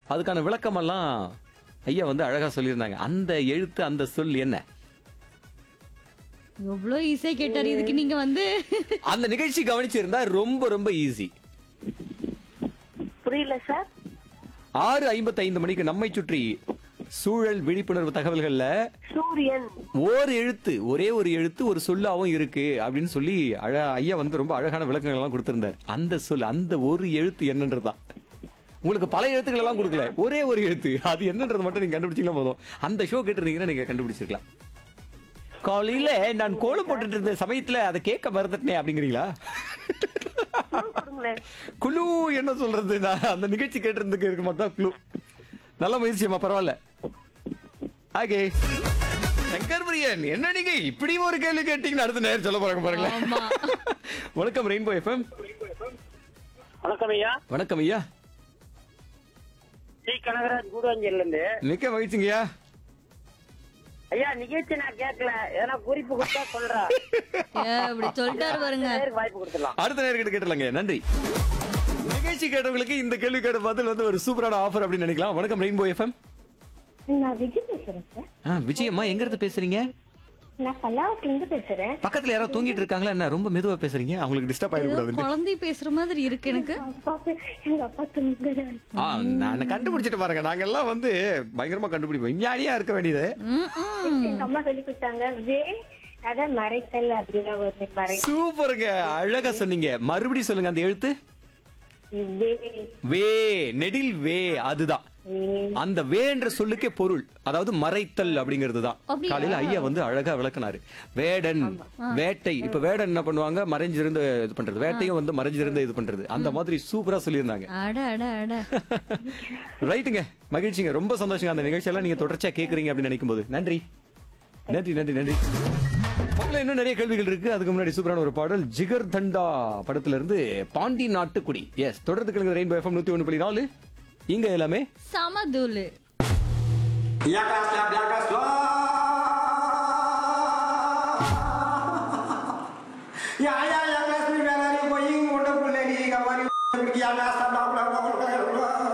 அதுக்கான விளக்கமெல்லாம் ஐயா வந்து அழகா சொல்லியிருந்தாங்க அந்த எழுத்து அந்த சொல் என்ன எவ்வளவு ஈஸியா கேட்டாரு இதுக்கு நீங்க வந்து அந்த நிகழ்ச்சி கவனிச்சிருந்தா ரொம்ப ரொம்ப ஈஸி புரியல சார் ஆறு ஐம்பத்தி ஐந்து மணிக்கு நம்மை சுற்றி சூழல் விழிப்புணர்வு தகவல்கள்ல சூரியன் ஓர் எழுத்து ஒரே ஒரு எழுத்து ஒரு சொல்லாவும் இருக்கு அப்படின்னு சொல்லி அழ ஐயா வந்து ரொம்ப அழகான விளக்கங்கள் எல்லாம் கொடுத்திருந்தார் அந்த சொல் அந்த ஒரு எழுத்து என்னன்றதுதான் உங்களுக்கு பல எழுத்துக்கள் எல்லாம் கொடுக்கல ஒரே ஒரு எழுத்து அது என்னன்றது மட்டும் நீங்க கண்டுபிடிச்சீங்கன்னா போதும் அந்த ஷோ கேட்டிருந்தீங்கன்னா நீங்க கண்டுபிடிச்சிருக்கலாம் காலையில நான் கோலம் போட்டுட்டு இருந்த சமயத்துல அதை கேட்க மறந்துட்டேன் அப்படிங்கிறீங்களா கொடுங்களேன் குழு என்ன சொல்றது நான் அந்த நிகழ்ச்சி கேட்டிருந்துக்கு இருக்க மாட்டோம் குழு நல்ல முயற்சியம்மா பரவாயில்ல ஓகே சங்கர் பிரியன் என்ன நீங்க இப்படி ஒரு கேள்வி கேட்டீங்கன்னு அடுத்த நேரம் சொல்ல போறாங்க பாருங்களேன் ஆமா வணக்கம் ரெயின்போ எஃப்எம் வணக்கம் ஐயா வணக்கம் ஐயா டி கனகராஜ் கூடுவஞ்சல்ல இருந்து மிக்க மகிழ்ச்சிங்கய்யா ஐயா நிகழ்ச்சி நான் கேட்கல ஏன்னா குறிப்பு கொடுத்தா சொல்றேன் ஏ, இப்படி சொல்லிட்டாரு பாருங்க பேருக்கு வாய்ப்பு கொடுத்துடலாம் அடுத்த நேரம் கேட்டலாங்க நன்றி நிகழ்ச்சி கேட்டவங்களுக்கு இந்த கேள்வி கேட்ட பதில் வந்து ஒரு சூப்பரான ஆஃபர் அப்படின்னு நினைக்கலாம் வணக்கம் ரெயின்போ எஃப்எம் நான் விஜய் பேசுறேன் சார் விஜயம்மா எங்க இருந்து பேசுறீங்க நான் பல்லாவத்துல இருந்து பேசுறேன் பக்கத்துல யாரோ தூங்கிட்டு இருக்காங்களா என்ன ரொம்ப மெதுவா பேசுறீங்க அவங்களுக்கு டிஸ்டர்ப் ஏதோ ஆயிடக்கூடாது குழந்தை பேசுற மாதிரி இருக்கு எனக்கு அப்பா பே- எங்க அப்பா தூங்குறாரு ஆ, நான் கண்டுபிடிச்சிட்டு பாருங்க நாங்க எல்லாம் வந்து பயங்கரமா கண்டுபிடிப்போம் விஞ்ஞானியா இருக்க வேண்டியது ம், ம். எங்க அம்மா சொல்லி கொடுத்தாங்க வே அதான் மறைத்தல் அப்படின்னா ஒரு மறை சூப்பருங்க அழகா சொன்னீங்க மறுபடியும் சொல்லுங்க அந்த எழுத்து வே வே நெடில் வே அதுதான் அந்த வேன்ற சொல்லுக்கே பொருள் அதாவது மறைத்தல் அப்படிங்கிறது தான் அப்படியா? காலையில ஐயா வந்து அழகா விளக்குனாரு வேடன் வேட்டை இப்ப வேடன் என்ன பண்ணுவாங்க மறைஞ்சிருந்து இது பண்றது வேட்டையும் வந்து மறைஞ்சிருந்து இது பண்றது அந்த மாதிரி சூப்பரா சொல்லியிருந்தாங்க அட அட அட ரைட்டுங்க மகிழ்ச்சிங்க ரொம்ப சந்தோஷங்க அந்த நிகழ்ச்சியெல்லாம் நீங்க தொடர்ச்சியா கேக்குறீங்க அப்படின்னு நினைக்கும் போது நன்றி நன்றி நன்றி நன்றி பக்கத்துல இன்னும் நிறைய கேள்விகள் இருக்கு அதுக்கு முன்னாடி சூப்பரான ஒரு பாடல் ஜிகர் தண்டா படத்துல இருந்து பாண்டி நாட்டுக்குடி எஸ் தொடர்ந்து கிழங்கு ரெயின்போ எஃப்எம் நூத்தி ஒண்ணு புள்ளி நாலு இங்க எல்லாமே சமதூளு Ya ya ya kelas ni galari boying udah boleh di kamari pergi ada sabda bla bla bla bla